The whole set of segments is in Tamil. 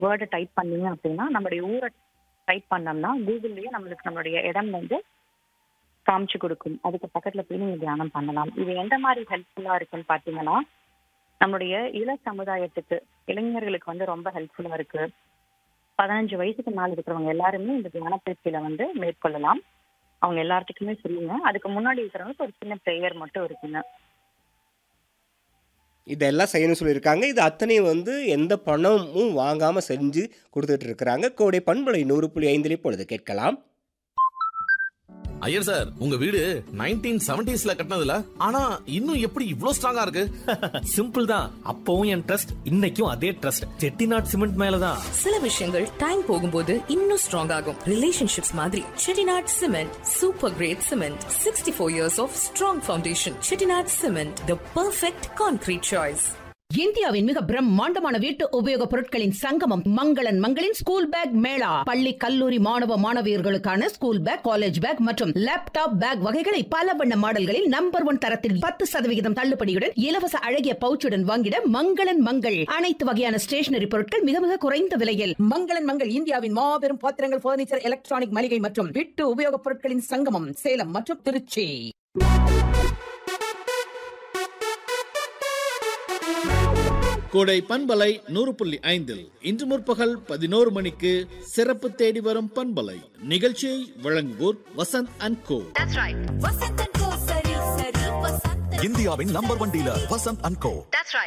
வேர்டை டைப் பண்ணீங்க அப்படின்னா நம்மளுடைய ஊரை டைப் பண்ணோம்னா கூகுள்லயே நம்மளுக்கு நம்மளுடைய இடம் வந்து காமிச்சு கொடுக்கும் அதுக்கு பக்கத்துல போய் நீங்க தியானம் பண்ணலாம் இது எந்த மாதிரி ஹெல்ப்ஃபுல்லா இருக்குன்னு பாத்தீங்கன்னா நம்மளுடைய இள சமுதாயத்துக்கு இளைஞர்களுக்கு வந்து ரொம்ப ஹெல்ப்ஃபுல்லா இருக்கு பதினஞ்சு வயசுக்கு மேல இருக்கிறவங்க எல்லாருமே இந்த தியான பயிற்சியில வந்து மேற்கொள்ளலாம் அவங்க எல்லாத்துக்குமே சொல்லுங்க அதுக்கு முன்னாடி இருக்கிறவங்களுக்கு ஒரு சின்ன ப்ரேயர் மட்டும் இருக்குங்க இதெல்லாம் செய்யணும்னு சொல்லியிருக்காங்க இது அத்தனையும் வந்து எந்த பணமும் வாங்காமல் செஞ்சு கொடுத்துட்டு இருக்கிறாங்க கோடை பண்பலை நூறு புள்ளி ஐந்தில் இப்பொழுது கேட்கலாம் ஐயர் சார் உங்க வீடு நைன்டீன் செவன்டிஸ்ல கட்டினதுல ஆனா இன்னும் எப்படி இவ்ளோ ஸ்ட்ராங்கா இருக்கு சிம்பிள் தான் அப்பவும் என் ட்ரஸ்ட் இன்னைக்கும் அதே ட்ரஸ்ட் செட்டிநாட் சிமெண்ட் மேலதான் சில விஷயங்கள் டைம் போகும்போது இன்னும் ஸ்ட்ராங் ஆகும் ரிலேஷன்ஷிப்ஸ் மாதிரி Chettinad cement super great cement sixty four years of strong foundation Chettinad cement the perfect concrete choice இந்தியாவின் மிக பிரம்மாண்டமான வீட்டு உபயோகப் பொருட்களின் சங்கமம் மங்களன் மங்களின் ஸ்கூல் பேக் மேளா பள்ளி கல்லூரி மாணவ மாணவியர்களுக்கான ஸ்கூல் பேக் காலேஜ் பேக் மற்றும் லேப்டாப் பேக் வகைகளை பல வண்ண மாடல்களில் நம்பர் ஒன் தரத்தில் பத்து சதவிகிதம் தள்ளுபடியுடன் இலவச அழகிய பவுச்சுடன் வாங்கிட மங்களன் மங்கள் அனைத்து வகையான ஸ்டேஷனரி பொருட்கள் மிக மிக குறைந்த விலையில் மங்களன் மங்கள் இந்தியாவின் மாபெரும் பாத்திரங்கள் பர்னிச்சர் எலக்ட்ரானிக் மளிகை மற்றும் வீட்டு உபயோகப் பொருட்களின் சங்கமம் சேலம் மற்றும் திருச்சி கோடை பண்பலை நூறு புள்ளி ஐந்தில் இன்று முற்பகல் பதினோரு மணிக்கு சிறப்பு தேடி வரும் பண்பலை நிகழ்ச்சியை வழங்குவோர் வசந்த் அண்ட் கோ இந்தியாவின் number one dealer Vasanth and co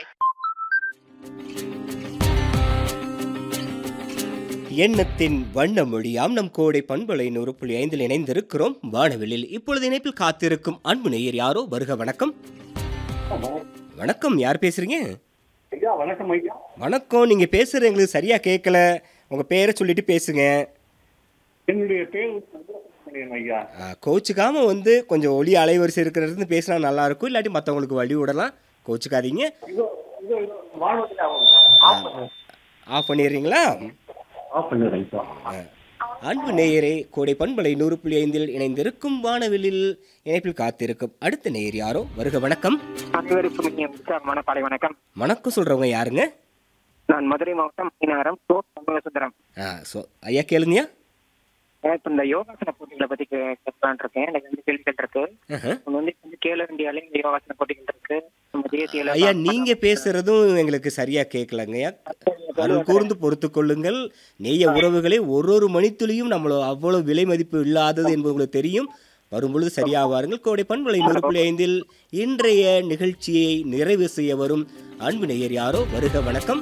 எண்ணத்தின் வண்ண மொழியாம் நம் கோடை பண்பலை நூறு புள்ளி ஐந்தில் இணைந்திருக்கிறோம் வானவெளியில் இப்பொழுது இணைப்பில் காத்திருக்கும் அன்பு நேயர் யாரோ வருக வணக்கம் வணக்கம் யார் பேசுறீங்க ஐயா வணக்கம் ஐயா வணக்கம் நீங்க பேசுறது எங்களுக்கு சரியா கேட்கல உங்க பேரை சொல்லிட்டு பேசுங்க என்னுடைய பேர் சந்திரசுப்ரமணியன் ஐயா ஆ, கோச்சுக்காம வந்து கொஞ்சம் ஒளி அலைவரிசை இருக்கிறது பேசினா நல்லா இருக்கும் இல்லாட்டி மற்றவங்களுக்கு வழி விடலாம் கோச்சுக்காதீங்க இதோ இதோ இதோ வானொலி ஆஃப் பண்ணிடுறீங்களா ஆஃப் பண்ணிடுறேன் ஐயா அன்பு நேயரே கோடை பண்பலை நூறு புள்ளி ஐந்தில் இணைந்திருக்கும் வானவெளியில் இணைப்பில் காத்திருக்கும் அடுத்த நேயர் யாரோ வருக வணக்கம் அனைவருக்கும் இனிய உற்சாகமான காலை வணக்கம் வணக்கம் சொல்றவங்க யாருங்க நான் மதுரை மாவட்டம் நகரம் சோ சண்முகசுந்தரம் ஆ ஸோ ஐயா கேளுங்கய்யா இப்ப இந்த யோகாசன போட்டிகளை பத்தி கே- கேட்கலாம்னு இருக்கேன் எனக்கு வந்து கேள்விகள் இருக்கு ஆஹா. ஒண்ணு வந்து வந்து கேலோ இந்தியாலே இந்த யோகாசன போட்டிகள் இருக்கு நம்ம தேசிய ஐயா நீங்க பேசுறதும் எங்களுக்கு சரியா கேட்கலங்கய்யா அருள் கூர்ந்து பொறுத்து கொள்ளுங்கள் நெய்ய உறவுகளே ஒரு ஒரு மணித்துளியும் நம்மள அவ்வளவு விலை மதிப்பு இல்லாதது என்பது உங்களுக்கு தெரியும் வரும்பொழுது சரியாவாருங்கள் கோடை பண்பலை நூறு புள்ளி ஐந்தில் இன்றைய நிகழ்ச்சியை நிறைவு செய்ய வரும் அன்பு நேயர் யாரோ வருக வணக்கம்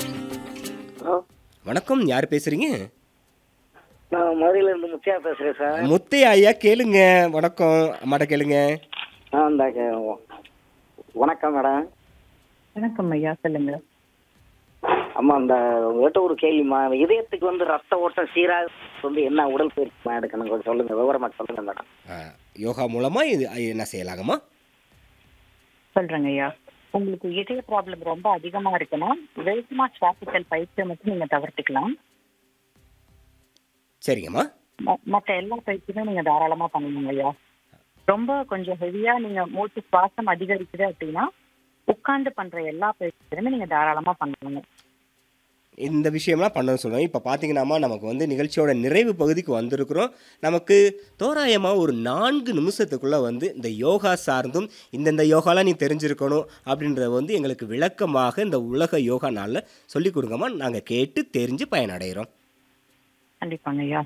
வணக்கம் யார் பேசுறீங்க நான் மதுரையில இருந்து முத்தியா பேசுறேன் சார் முத்தையா ஐயா கேளுங்க வணக்கம் அம்மாட்ட கேளுங்க ஆ இந்த கே- வணக்கம் மேடம் வணக்கம் ஐயா சொல்லுங்க அம்மா இந்த உங்ககிட்ட ஒரு கேள்விமா இதயத்துக்கு வந்து ரத்த ஓட்டம் சீராக வந்து என்ன உடல் பயிற்சிமா எடுக்கணும் கொஞ்சம் சொல்லுங்க விவரமா சொல்லுங்க மேடம் ஆ, யோகா மூலமா இது என்ன செய்யலாங்கம்மா சொல்றேங்க ஐயா உங்களுக்கு இதய ப்ராப்ளம் ரொம்ப அதிகமா இருக்குன்னா வேகமா சுவாசித்தல் பயிற்சியை மட்டும் நீங்க தவிர்த்துக்கலாம் சரிங்கம்மா ம- மத்த எல்லா பயிற்சியுமே நீங்க தாராளமா பண்ணுங்க ஐயா ரொம்ப கொஞ்சம் ஹெவியா நீங்க மூச்சு சுவாசம் அதிகரிக்குது அப்படின்னா உட்கார்ந்து பண்ற எல்லா பயிற்சியுமே நீங்க தாராளமா பண்ணலாம் இந்த விஷயம்லாம் பண்ணணும்னு சொல்லுவோம் இப்போ பார்த்தீங்கன்னாமா நமக்கு வந்து நிகழ்ச்சியோட நிறைவு பகுதிக்கு வந்திருக்கிறோம் நமக்கு தோராயமாக ஒரு நான்கு நிமிஷத்துக்குள்ளே வந்து இந்த யோகா சார்ந்தும் இந்தந்த யோகாலாம் நீ தெரிஞ்சிருக்கணும் அப்படின்றத வந்து எங்களுக்கு விளக்கமாக இந்த உலக யோகா நாளில் சொல்லிக் கொடுங்கம்மா நாங்கள் கேட்டு தெரிஞ்சு பயனடைகிறோம் கண்டிப்பாங்க ஐயா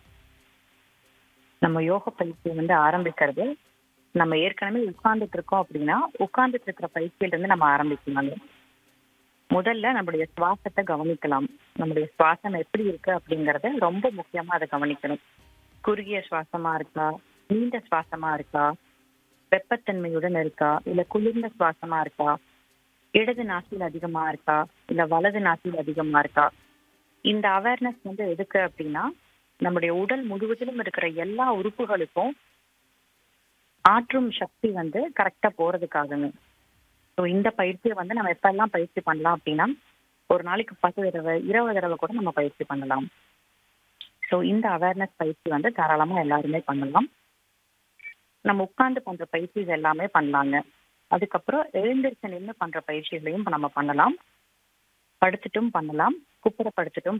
நம்ம யோக பயிற்சி வந்து ஆரம்பிக்கிறது நம்ம ஏற்கனவே உட்கார்ந்துட்டு இருக்கோம் அப்படின்னா உட்கார்ந்துட்டு இருக்கிற பயிற்சியில இருந்து நம்ம ஆரம்பிக்கலாங்க முதல்ல நம்மளுடைய சுவாசத்தை கவனிக்கலாம் நம்மளுடைய சுவாசம் எப்படி இருக்கு அப்படிங்கறத ரொம்ப முக்கியமா அதை கவனிக்கணும் குறுகிய சுவாசமா இருக்கா நீண்ட சுவாசமா இருக்கா வெப்பத்தன்மையுடன் இருக்கா இல்ல குளிர்ந்த சுவாசமா இருக்கா இடது நாசியில் அதிகமா இருக்கா இல்ல வலது நாசியில் அதிகமா இருக்கா இந்த அவேர்னஸ் வந்து எதுக்கு அப்படின்னா நம்முடைய உடல் முழுவதிலும் இருக்கிற எல்லா உறுப்புகளுக்கும் ஆற்றும் சக்தி வந்து கரெக்டா போறதுக்காகங்க ஸோ இந்த பயிற்சியை வந்து நம்ம எப்பெல்லாம் பயிற்சி பண்ணலாம் அப்படின்னா ஒரு நாளைக்கு பத்து தடவை இருபது தடவை கூட நம்ம பயிற்சி பண்ணலாம் ஸோ இந்த அவேர்னஸ் பயிற்சி வந்து தாராளமா எல்லாருமே பண்ணலாம் நம்ம உட்கார்ந்து பண்ற பயிற்சி எல்லாமே பண்ணலாங்க அதுக்கப்புறம் எழுந்திருச்சு நின்று பண்ற பயிற்சிகளையும் நம்ம பண்ணலாம் படுத்துட்டும் பண்ணலாம் குப்புற படுத்துட்டும்